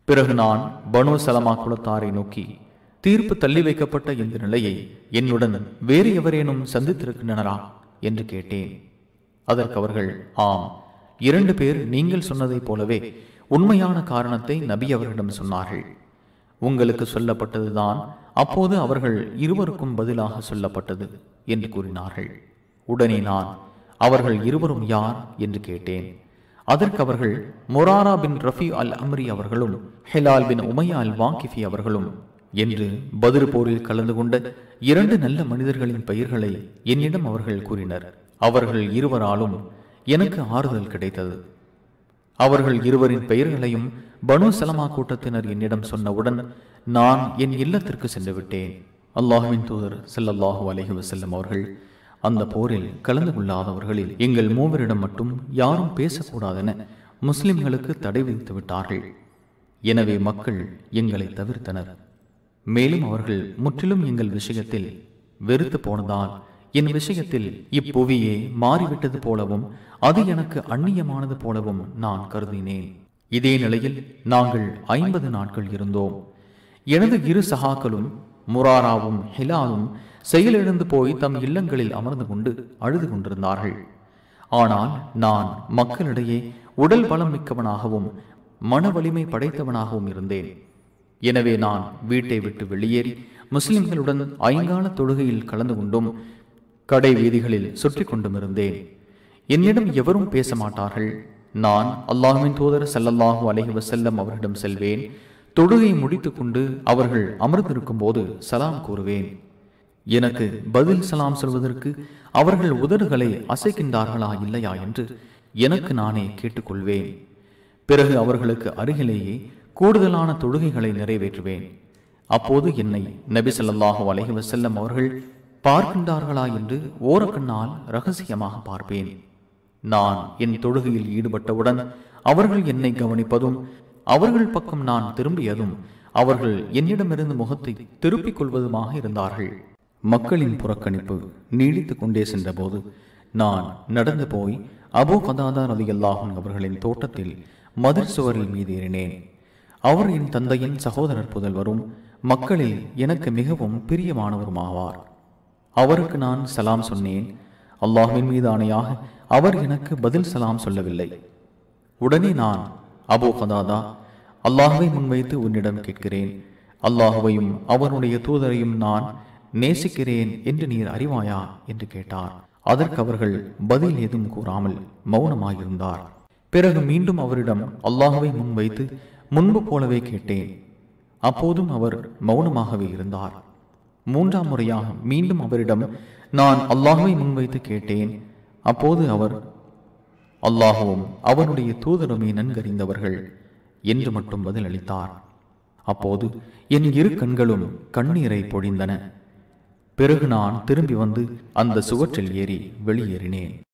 பிறகு நான் பனு சலமா குலத்தாரை நோக்கி தீர்ப்பு தள்ளி வைக்கப்பட்ட இந்த நிலையை என்னுடன் வேறு எவரேனும் சந்தித்திருக்கின்றனரா என்று கேட்டேன் அதற்கு அவர்கள் ஆம் இரண்டு பேர் நீங்கள் சொன்னதைப் போலவே உண்மையான காரணத்தை நபி அவர்களிடம் சொன்னார்கள் உங்களுக்கு சொல்லப்பட்டதுதான் அப்போது அவர்கள் இருவருக்கும் பதிலாக சொல்லப்பட்டது என்று கூறினார்கள் உடனே நான் அவர்கள் இருவரும் யார் என்று கேட்டேன் அதற்கு அவர்கள் மொராரா பின் ரஃபி அல் அம்ரி அவர்களும் ஹெலால் பின் உமையா அல் வாங்கிஃபி அவர்களும் என்று பதிர் போரில் கலந்து கொண்ட இரண்டு நல்ல மனிதர்களின் பெயர்களை என்னிடம் அவர்கள் கூறினர் அவர்கள் இருவராலும் எனக்கு ஆறுதல் கிடைத்தது அவர்கள் இருவரின் பெயர்களையும் பனு சலமா கூட்டத்தினர் என்னிடம் சொன்னவுடன் நான் என் இல்லத்திற்கு சென்று விட்டேன் அல்லாஹுவின் தூதர் ஸல்லல்லாஹு அலைஹி வஸல்லம் அவர்கள் அந்த போரில் கலந்து கொள்ளாதவர்களில் எங்கள் மூவரிடம் மட்டும் யாரும் பேசக்கூடாதென முஸ்லிம்களுக்கு தடை விதித்து விட்டார்கள் எனவே மக்கள் எங்களை தவிர்த்தனர் மேலும் அவர்கள் முற்றிலும் எங்கள் விஷயத்தில் வெறுத்து போனதால் என் விஷயத்தில் இப்புவியே மாறிவிட்டது போலவும் அது எனக்கு அந்நியமானது போலவும் நான் கருதினேன் இதே நிலையில் நாங்கள் ஐம்பது நாட்கள் இருந்தோம் எனது இரு சகாக்களும் முராராவும் ஹிலாலும் செயலிழந்து போய் தம் இல்லங்களில் அமர்ந்து கொண்டு அழுது கொண்டிருந்தார்கள் ஆனால் நான் மக்களிடையே உடல் பலம் மிக்கவனாகவும் மன வலிமை படைத்தவனாகவும் இருந்தேன் எனவே நான் வீட்டை விட்டு வெளியேறி முஸ்லிம்களுடன் ஐங்கால தொழுகையில் கலந்து கொண்டும் கடை வீதிகளில் சுற்றி கொண்டும் இருந்தேன் என்னிடம் எவரும் பேச மாட்டார்கள் நான் அல்லாஹ்வின் தூதர் ஸல்லல்லாஹு அலைஹி வஸல்லம் அவர்களிடம் செல்வேன் தொழுகை முடித்துக்கொண்டு அவர்கள் அமர்ந்திருக்கும் போது சலாம் கூறுவேன் எனக்கு பதில் சலாம் சொல்வதற்கு அவர்கள் உதடுகளை அசைக்கின்றார்களா இல்லையா என்று எனக்கு நானே கேட்டுக்கொள்வேன் பிறகு அவர்களுக்கு அருகிலேயே கூடுதலான தொழுகைகளை நிறைவேற்றுவேன் அப்போது என்னை நபி ஸல்லல்லாஹு அலைஹி வஸல்லம் அவர்கள் பார்க்கின்றார்களா என்று ஓரக்கண்ணால் ரகசியமாக பார்ப்பேன் நான் என் தொழுகையில் ஈடுபட்டவுடன் அவர்கள் என்னை கவனிப்பதும் அவர்கள் பக்கம் நான் திரும்பியதும் அவர்கள் என்னிடமிருந்து முகத்தை திருப்பிக் கொள்வதுமாக இருந்தார்கள் மக்களின் புறக்கணிப்பு நீடித்துக் கொண்டே சென்றபோது நான் நடந்து போய் அபு கதாதா ரலியல்லாஹுன் அவர்களின் தோட்டத்தில் மதிர் சுவரில் மீது ஏறினேன் அவர் என் தந்தையின் சகோதரர் புதல்வரும் மக்களில் எனக்கு மிகவும் பிரியமானவருமாவார் அவருக்கு நான் சலாம் சொன்னேன் அல்லாஹ்வின் மீது ஆணையாக அவர் எனக்கு பதில் சலாம் சொல்லவில்லை உடனே நான் அபு கதாதா அல்லாஹ்வை முன்வைத்து உன்னிடம் கேட்கிறேன் அல்லாஹுவையும் அவனுடைய தூதரையும் நான் நேசிக்கிறேன் என்று நீர் அறிவாயா என்று கேட்டார் அதற்கு அவர்கள் பதில் ஏதும் கூறாமல் மௌனமாயிருந்தார் பிறகு மீண்டும் அவரிடம் அல்லாஹுவை முன்வைத்து முன்பு போலவே கேட்டேன் அப்போதும் அவர் மௌனமாகவே இருந்தார் மூன்றாம் முறையாக மீண்டும் அவரிடம் நான் அல்லாஹுவை முன்வைத்து கேட்டேன் அப்போது அவர் அல்லாஹுவும் அவனுடைய தூதருமே நன்கறிந்தவர்கள் என்று மட்டும் பதிலளித்தார் அப்போது என் இரு கண்களும் கண்ணீரை பொழிந்தன பிறகு நான் திரும்பி வந்து அந்த சுவற்றில் ஏறி வெளியேறினேன்